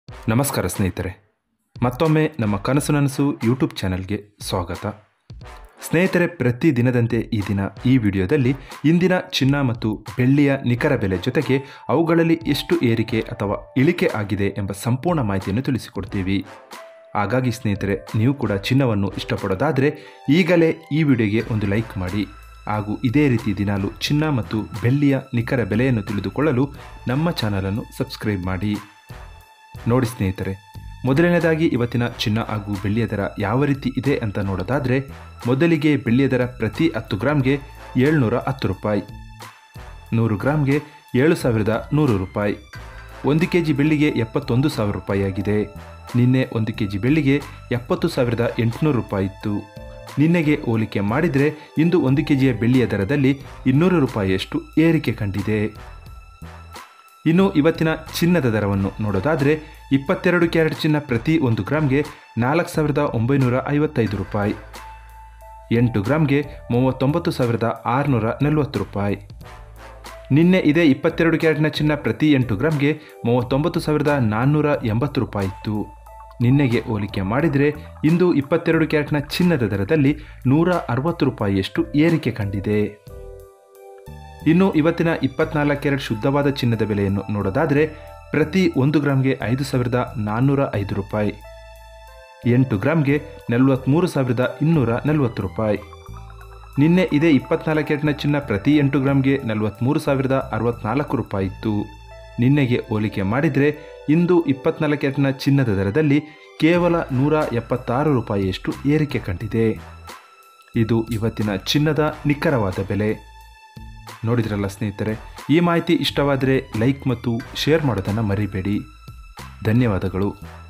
ನಮಸ್ಕಾರ ಸ್ನೇಹಿತರೆ ಮತ್ತೊಮ್ಮೆ ನಮ್ಮ ಕನಸು ನನಸು ಯೂಟ್ಯೂಬ್ ಚಾನಲ್ಗೆ ಸ್ವಾಗತ ಸ್ನೇಹಿತರೆ ಪ್ರತಿ ದಿನದಂತೆ ಈ ದಿನ ಈ ವಿಡಿಯೋದಲ್ಲಿ ಇಂದಿನ ಚಿನ್ನ ಮತ್ತು ಬೆಳ್ಳಿಯ ನಿಖರ ಬೆಲೆ ಜೊತೆಗೆ ಅವುಗಳಲ್ಲಿ ಎಷ್ಟು ಏರಿಕೆ ಅಥವಾ ಇಳಿಕೆ ಆಗಿದೆ ಎಂಬ ಸಂಪೂರ್ಣ ಮಾಹಿತಿಯನ್ನು ತಿಳಿಸಿಕೊಡ್ತೀವಿ ಹಾಗಾಗಿ ಸ್ನೇಹಿತರೆ ನೀವು ಕೂಡ ಚಿನ್ನವನ್ನು ಇಷ್ಟಪಡೋದಾದರೆ ಈಗಲೇ ಈ ವಿಡಿಯೋಗೆ ಒಂದು ಲೈಕ್ ಮಾಡಿ ಹಾಗೂ ಇದೇ ರೀತಿ ದಿನಾಲು ಚಿನ್ನ ಮತ್ತು ಬೆಳ್ಳಿಯ ನಿಖರ ಬೆಲೆಯನ್ನು ತಿಳಿದುಕೊಳ್ಳಲು ನಮ್ಮ ಚಾನಲನ್ನು ಸಬ್ಸ್ಕ್ರೈಬ್ ಮಾಡಿ ನೋಡಿ ಸ್ನೇಹಿತರೆ ಮೊದಲನೇದಾಗಿ ಇವತ್ತಿನ ಚಿನ್ನ ಹಾಗೂ ಬೆಳ್ಳಿಯ ದರ ಯಾವ ರೀತಿ ಇದೆ ಅಂತ ನೋಡೋದಾದರೆ ಮೊದಲಿಗೆ ಬೆಳ್ಳಿಯ ದರ ಪ್ರತಿ ಹತ್ತು ಗ್ರಾಮ್ಗೆ ಏಳ್ನೂರ ಹತ್ತು ರೂಪಾಯಿ ನೂರು ಗ್ರಾಮ್ಗೆ ಏಳು ಸಾವಿರದ ನೂರು ರೂಪಾಯಿ ಒಂದು ಕೆ ಜಿ ಬೆಳ್ಳಿಗೆ ಎಪ್ಪತ್ತೊಂದು ಸಾವಿರ ರೂಪಾಯಿ ಆಗಿದೆ ನಿನ್ನೆ ಒಂದು ಕೆ ಜಿ ಬೆಳ್ಳಿಗೆ ಎಪ್ಪತ್ತು ಸಾವಿರದ ಎಂಟುನೂರು ರೂಪಾಯಿ ಇತ್ತು ನಿನ್ನೆಗೆ ಹೋಲಿಕೆ ಮಾಡಿದರೆ ಇಂದು ಒಂದು ಕೆ ಜಿಯ ಬೆಳ್ಳಿಯ ದರದಲ್ಲಿ ಇನ್ನೂರು ರೂಪಾಯಿಯಷ್ಟು ಏರಿಕೆ ಕಂಡಿದೆ ಇನ್ನು ಇವತ್ತಿನ ಚಿನ್ನದ ದರವನ್ನು ನೋಡೋದಾದರೆ ಇಪ್ಪತ್ತೆರಡು ಕ್ಯಾರೆಟ್ ಚಿನ್ನ ಪ್ರತಿ ಒಂದು ಗ್ರಾಮ್ಗೆ ನಾಲ್ಕು ಸಾವಿರದ ಒಂಬೈನೂರ ಐವತ್ತೈದು ರೂಪಾಯಿ ಎಂಟು ಗ್ರಾಮ್ಗೆ ಮೂವತ್ತೊಂಬತ್ತು ಸಾವಿರದ ಆರುನೂರ ನಲವತ್ತು ರೂಪಾಯಿ ನಿನ್ನೆ ಇದೇ ಇಪ್ಪತ್ತೆರಡು ಕ್ಯಾರೆಟ್ನ ಚಿನ್ನ ಪ್ರತಿ ಎಂಟು ಗ್ರಾಮ್ಗೆ ಮೂವತ್ತೊಂಬತ್ತು ಸಾವಿರದ ನಾನ್ನೂರ ಎಂಬತ್ತು ರೂಪಾಯಿ ಇತ್ತು ನಿನ್ನೆಗೆ ಹೋಲಿಕೆ ಮಾಡಿದರೆ ಇಂದು ಇಪ್ಪತ್ತೆರಡು ಕ್ಯಾರೆಟ್ನ ಚಿನ್ನದ ದರದಲ್ಲಿ ನೂರ ಅರವತ್ತು ರೂಪಾಯಿಯಷ್ಟು ಏರಿಕೆ ಕಂಡಿದೆ ಇನ್ನು ಇವತ್ತಿನ ಇಪ್ಪತ್ನಾಲ್ಕು ಕ್ಯಾರೆಟ್ ಶುದ್ಧವಾದ ಚಿನ್ನದ ಬೆಲೆಯನ್ನು ನೋಡೋದಾದರೆ ಪ್ರತಿ ಒಂದು ಗ್ರಾಮ್ಗೆ ಐದು ಸಾವಿರದ ನಾನ್ನೂರ ಐದು ರೂಪಾಯಿ ಎಂಟು ಗ್ರಾಮ್ಗೆ ನಲವತ್ತ್ಮೂರು ಸಾವಿರದ ಇನ್ನೂರ ನಲವತ್ತು ರೂಪಾಯಿ ನಿನ್ನೆ ಇದೇ ಇಪ್ಪತ್ನಾಲ್ಕು ಕ್ಯಾರೆಟ್ನ ಚಿನ್ನ ಪ್ರತಿ ಎಂಟು ಗ್ರಾಮ್ಗೆ ನಲವತ್ತ್ಮೂರು ಸಾವಿರದ ಅರವತ್ನಾಲ್ಕು ರೂಪಾಯಿ ಇತ್ತು ನಿನ್ನೆಗೆ ಹೋಲಿಕೆ ಮಾಡಿದರೆ ಇಂದು ಇಪ್ಪತ್ನಾಲ್ಕು ಕ್ಯಾರೆಟ್ನ ಚಿನ್ನದ ದರದಲ್ಲಿ ಕೇವಲ ನೂರ ಎಪ್ಪತ್ತಾರು ರೂಪಾಯಿಯಷ್ಟು ಏರಿಕೆ ಕಂಡಿದೆ ಇದು ಇವತ್ತಿನ ಚಿನ್ನದ ನಿಖರವಾದ ಬೆಲೆ ನೋಡಿದ್ರಲ್ಲ ಸ್ನೇಹಿತರೆ ಈ ಮಾಹಿತಿ ಇಷ್ಟವಾದರೆ ಲೈಕ್ ಮತ್ತು ಶೇರ್ ಮಾಡೋದನ್ನು ಮರಿಬೇಡಿ ಧನ್ಯವಾದಗಳು